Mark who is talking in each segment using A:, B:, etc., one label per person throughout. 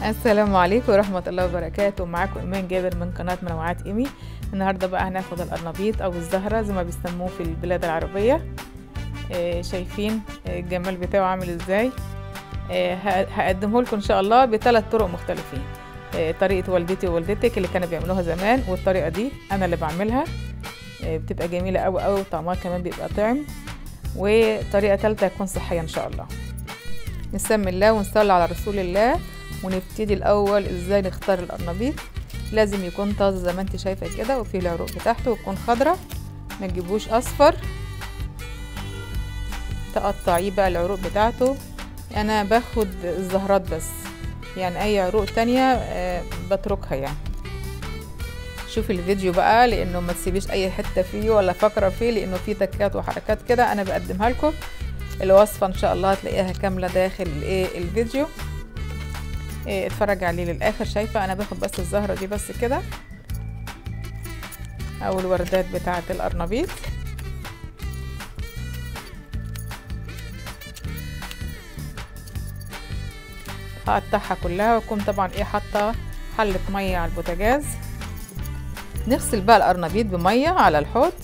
A: السلام عليكم ورحمة الله وبركاته معاكم إيمان جابر من قناة منوعات إيمي النهاردة بقى هناخد القرنبيط أو الزهرة زي ما بيسموه في البلاد العربية آه، شايفين الجمال بتاعه عامل إزاي آه، ه- هقدمه لكم إن شاء الله بثلاث طرق مختلفين آه، طريقة والدتي ووالدتك اللي كانوا بيعملوها زمان والطريقة دي أنا اللي بعملها آه، بتبقى جميلة أوي أوي وطعمها كمان بيبقى طعم وطريقة تالتة هتكون صحية إن شاء الله نسمي الله ونصلي على رسول الله ونبتدي الاول ازاي نختار القرنبيط لازم يكون طازه زي ما انت شايفه كده وفيه العروق بتاعته وتكون خضرة ما تجيبوش اصفر تقطعيه بقى العروق بتاعته انا باخد الزهرات بس يعني اي عروق تانية آه، بتركها يعني شوفي الفيديو بقى لانه ما تسيبيش اي حته فيه ولا فقره فيه لانه فيه تكات وحركات كده انا بقدمها لكم الوصفه ان شاء الله هتلاقيها كامله داخل الايه الفيديو إيه اتفرج عليه للاخر شايفه انا باخد بس الزهره دي بس كده او الوردات بتاعه القرنبيط هقطعها كلها واكون طبعا ايه حاطه حله ميه على البوتاجاز نغسل بقى القرنبيط بميه على الحوض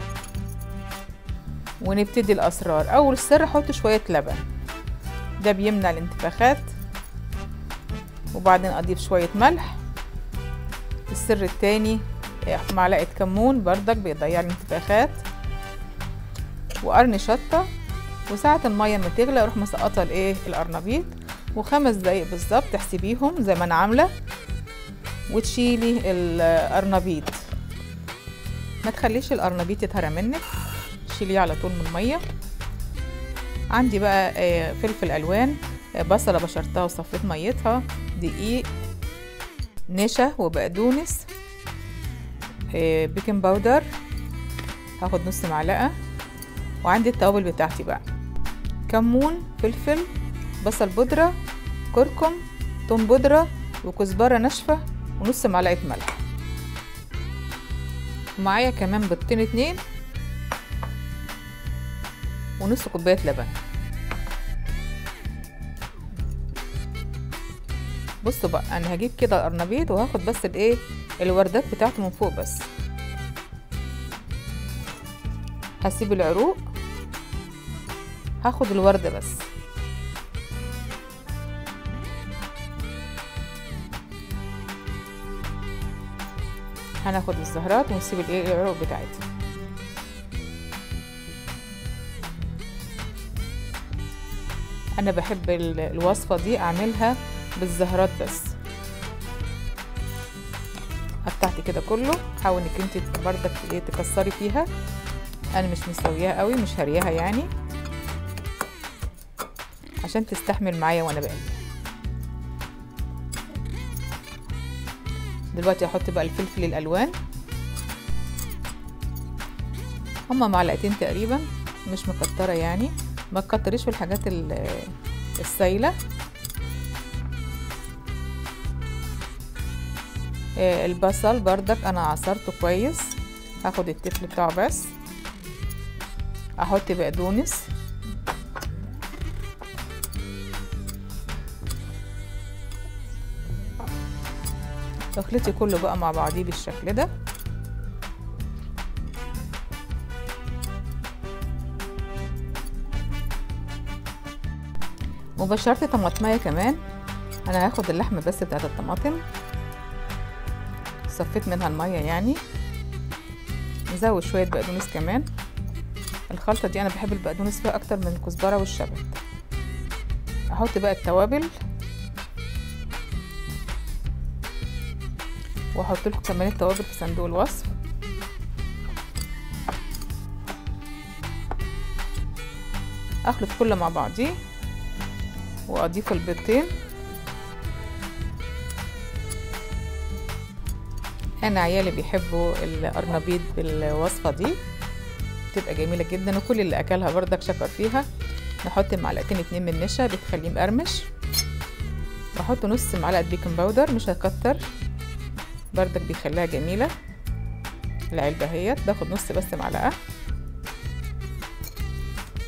A: ونبتدي الاسرار اول سر حط شويه لبن ده بيمنع الانتفاخات وبعدين اضيف شوية ملح السر التاني معلقة كمون بردك بيضيع الانتفاخات وقرن شطة وساعة المية ما تغلى اروح مسقطة الايه القرنبيط وخمس دقايق بالظبط تحسبيهم زي ما انا عاملة وتشيلي القرنبيط ما تخليش القرنبيط يتهرى منك شيليه على طول من المية عندي بقى فلفل الوان بصلة بشرتها وصفيت ميتها دقيق نشا وبقدونس بيكنج باودر هاخد نص معلقة وعندي التوابل بتاعتي بقى كمون فلفل بصل بودرة كركم توم بودرة وكزبرة ناشفة ونص معلقة ملح ومعايا كمان بيضتين اتنين ونص كوباية لبن بصوا بقى انا هجيب كده القرنبيط وهاخد بس الايه الوردات بتاعته من فوق بس هسيب العروق هاخد الوردة بس هناخد الزهرات ونسيب الايه العروق بتاعتها انا بحب الوصفة دي اعملها بالزهرات بس قطعت كده كله حاول انك انت بردك ايه تكسري فيها انا مش مسوياها قوي مش هرياها يعني عشان تستحمل معايا وانا بقلب دلوقتي هحط بقى الفلفل الالوان هما معلقتين تقريبا مش مكتره يعني ما تكتريش في الحاجات السايله البصل بردك انا عصرته كويس هاخد التفل بتاعه بس احط بقدونس اخلطي كله بقى مع بعضيه بالشكل ده وبشرت طماطمية كمان انا هاخد اللحمة بس بتاعت الطماطم صفيت منها المية يعني نزود شوية بقدونس كمان الخلطة دي أنا بحب البقدونس فيها أكتر من الكزبرة والشبت أحط بقى التوابل وأحط لكم كمان التوابل في صندوق الوصف أخلط كله مع بعضيه وأضيف البيضتين انا عيالي بيحبوا القرنبيط بالوصفه دي بتبقى جميله جدا وكل اللي اكلها بردك شكر فيها نحط معلقتين اتنين من نشا بتخليه مقرمش واحط نص معلقه بيكنج باودر مش هكتر بردك بيخليها جميله العلبه اهيت باخد نص بس معلقه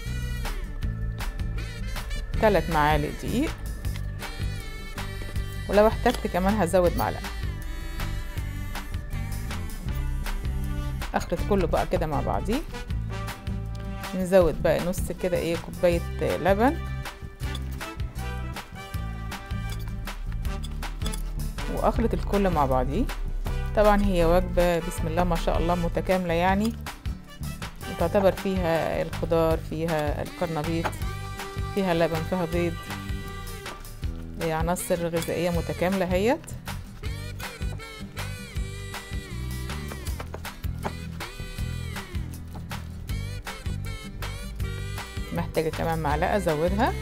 A: ثلاث معالق دقيق ولو احتجت كمان هزود معلقة اخلط كله بقى كده مع بعضيه نزود بقى نص كده ايه كوباية لبن واخلط الكل مع بعضيه طبعا هي وجبة بسم الله ما شاء الله متكاملة يعني تعتبر فيها الخضار فيها القرنبيط فيها لبن فيها بيض عناصر غذائية متكاملة هيت محتاجة كمان معلقة ازودها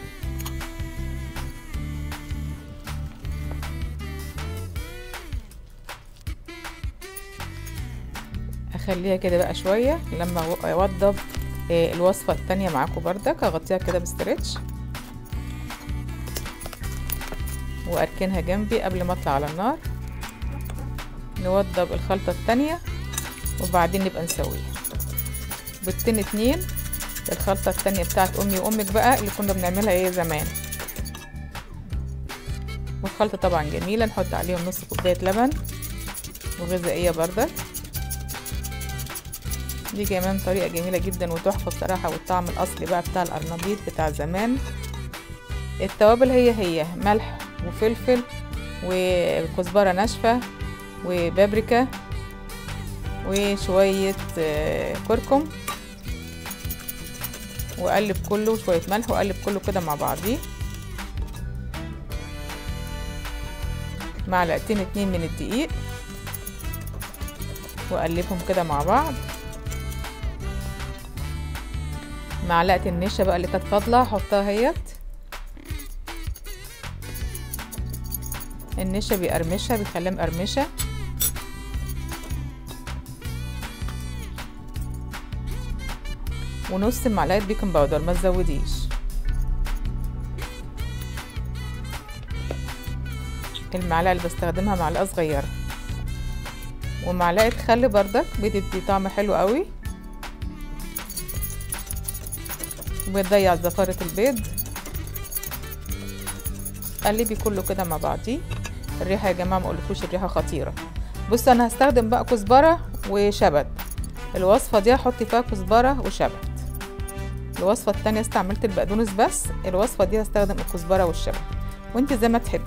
A: اخليها كده بقى شوية لما اوضب الوصفة التانية معاكم بردك اغطيها كده بستريتش واركنها جنبي قبل ما اطلع على النار نوضب الخلطة التانية وبعدين نبقى نسويها بيضتين اتنين الخلطة التانية بتاعت امي وامك بقى اللي كنا بنعملها ايه زمان والخلطة طبعا جميلة نحط عليهم نص كوباية لبن وغذائية بردك دي كمان طريقة جميلة جدا وتحفة بصراحة والطعم الأصلي بقى بتاع القرنبيط بتاع زمان التوابل هي هي ملح وفلفل وكزبرة ناشفة وبابريكا وشوية كركم وأقلب كله شوية ملح وأقلب كله كده مع بعضيه معلقتين اتنين من الدقيق وأقلبهم كده مع بعض معلقة النشا بقى اللي كانت فاضلة هحطها اهيت النشا بيقرمشها بيخليها مقرمشة ونص معلقة بيكنج باودر ما تزوديش المعلقة اللي بستخدمها معلقة صغيرة ومعلقة خل بردك بتدي طعم حلو قوي وبتضيع زفارة البيض قلبي كله كده مع بعضيه الريحة يا جماعة مقولكوش الريحة خطيرة بصوا انا هستخدم بقى كزبرة وشبت الوصفة دي هحط فيها كزبرة وشبت الوصفة التانية استعملت البقدونس بس الوصفة دي هستخدم الكزبرة والشبت وانت زي ما تحبي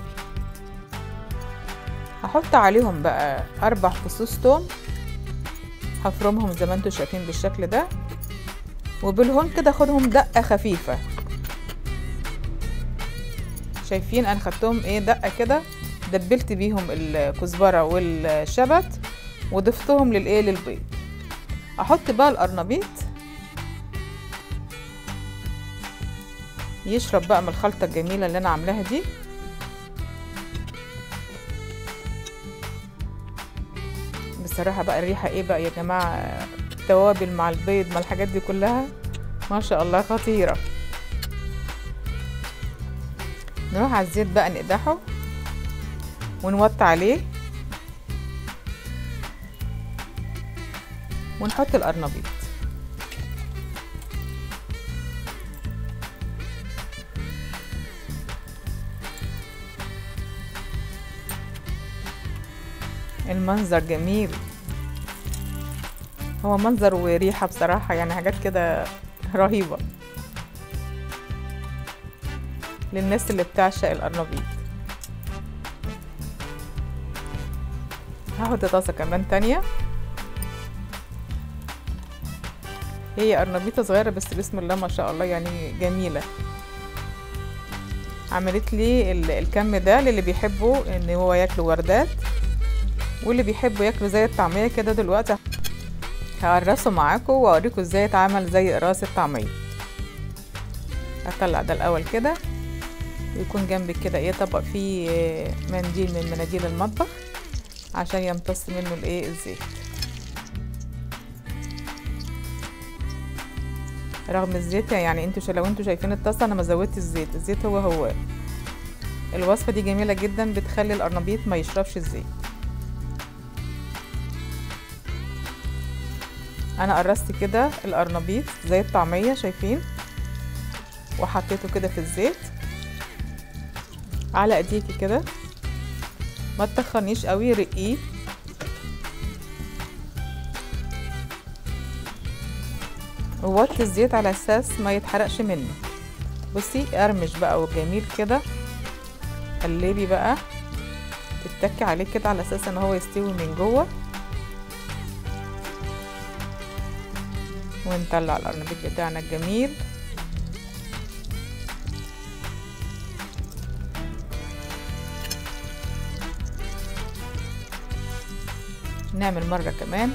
A: هحط عليهم بقى اربع فصوص توم هفرمهم زي ما انتوا شايفين بالشكل ده وبالهون كده اخدهم دقة خفيفة شايفين انا خدتهم ايه دقة كده دبلت بيهم الكزبرة والشبت وضفتهم للايه للبيض احط بقى القرنبيط يشرب بقى من الخلطة الجميلة اللي انا عاملاها دي بصراحة بقى الريحة ايه بقى يا جماعة التوابل مع البيض مع الحاجات دي كلها ما شاء الله خطيرة نروح على الزيت بقى نقدحه ونوطي عليه ونحط القرنبيط المنظر جميل هو منظر وريحة بصراحة يعني حاجات كده رهيبة للناس اللي بتعشق القرنبيط هاخد طاسة كمان تانية هي قرنبيطة صغيرة بس بسم الله ما شاء الله يعني جميلة عملت لي الكم ده للي بيحبوا ان هو ياكلوا وردات واللي بيحبوا ياكلوا زي الطعمية كده دلوقتي هقرصه معاكم واوريكم ازاي يتعمل زي قراص الطعمية هطلع ده الاول كده ويكون جنبك كده ايه طبق فيه منديل من مناديل المطبخ عشان يمتص منه الايه الزيت رغم الزيت يعني انتوا لو انتوا شايفين الطاسه انا ما زودت الزيت الزيت هو هو الوصفه دي جميله جدا بتخلي القرنبيط ما يشربش الزيت انا قرصت كده القرنبيط زي الطعميه شايفين وحطيته كده في الزيت على ايديكي كده ما تخنيش قوي رقيه ووطي الزيت على اساس ما يتحرقش منه بصي قرمش بقى وجميل كده قلبي بقى تتكي عليه كده على اساس ان هو يستوي من جوه ونطلع القرنبيط بتاعنا الجميل نعمل مرة كمان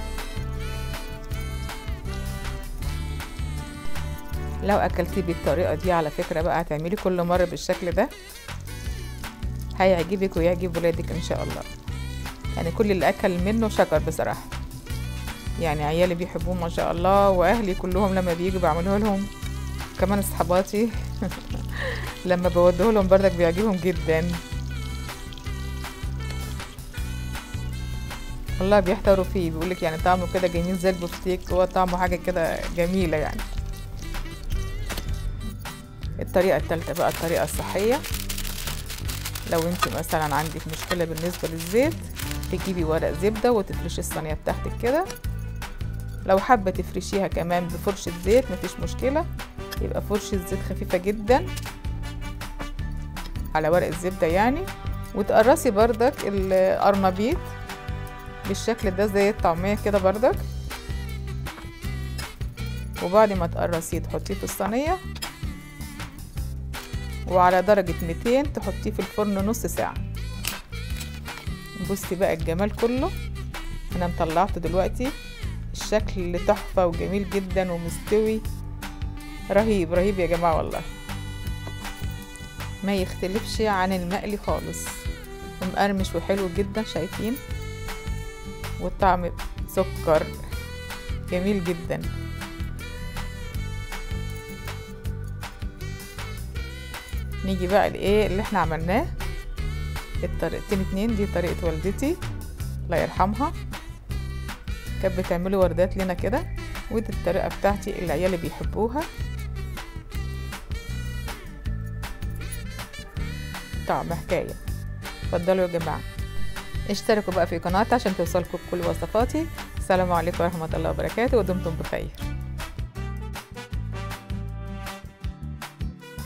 A: لو اكلتيه بالطريقة دي على فكرة بقى هتعملي كل مرة بالشكل ده هيعجبك ويعجب ولادك ان شاء الله يعني كل اللي اكل منه شكر بصراحة يعني عيالي بيحبوه ما شاء الله واهلي كلهم لما بيجوا بعمله لهم كمان اصحاباتي لما بوديه لهم بردك بيعجبهم جدا والله بيحتاروا فيه بيقولك يعني طعمه كده جميل زي البفتيك هو طعمه حاجة كده جميلة يعني الطريقة التالتة بقى الطريقة الصحية لو انت مثلا عندك مشكلة بالنسبة للزيت تجيبي ورق زبدة وتفرشي الصينية بتاعتك كده لو حابة تفرشيها كمان بفرشة زيت مفيش مشكلة يبقى فرشة زيت خفيفة جدا على ورق الزبدة يعني وتقرصي بردك القرنبيط بالشكل ده زي الطعمية كده بردك وبعد ما تقرصيه تحطيه في الصينية وعلى درجة 200 تحطيه في الفرن نص ساعة بصي بقى الجمال كله انا مطلعته دلوقتي الشكل تحفة وجميل جدا ومستوي رهيب رهيب يا جماعة والله ما يختلفش عن المقلي خالص ومقرمش وحلو جدا شايفين والطعم سكر جميل جدا نيجي بقى لايه اللي احنا عملناه الطريقتين اتنين دي طريقة والدتي الله يرحمها كانت بتعملي وردات لنا كده ودي الطريقة بتاعتي اللي عيالي بيحبوها طعم حكاية اتفضلوا يا جماعة اشتركوا بقى في قناتي عشان توصلكم كل وصفاتي السلام عليكم ورحمة الله وبركاته ودمتم بخير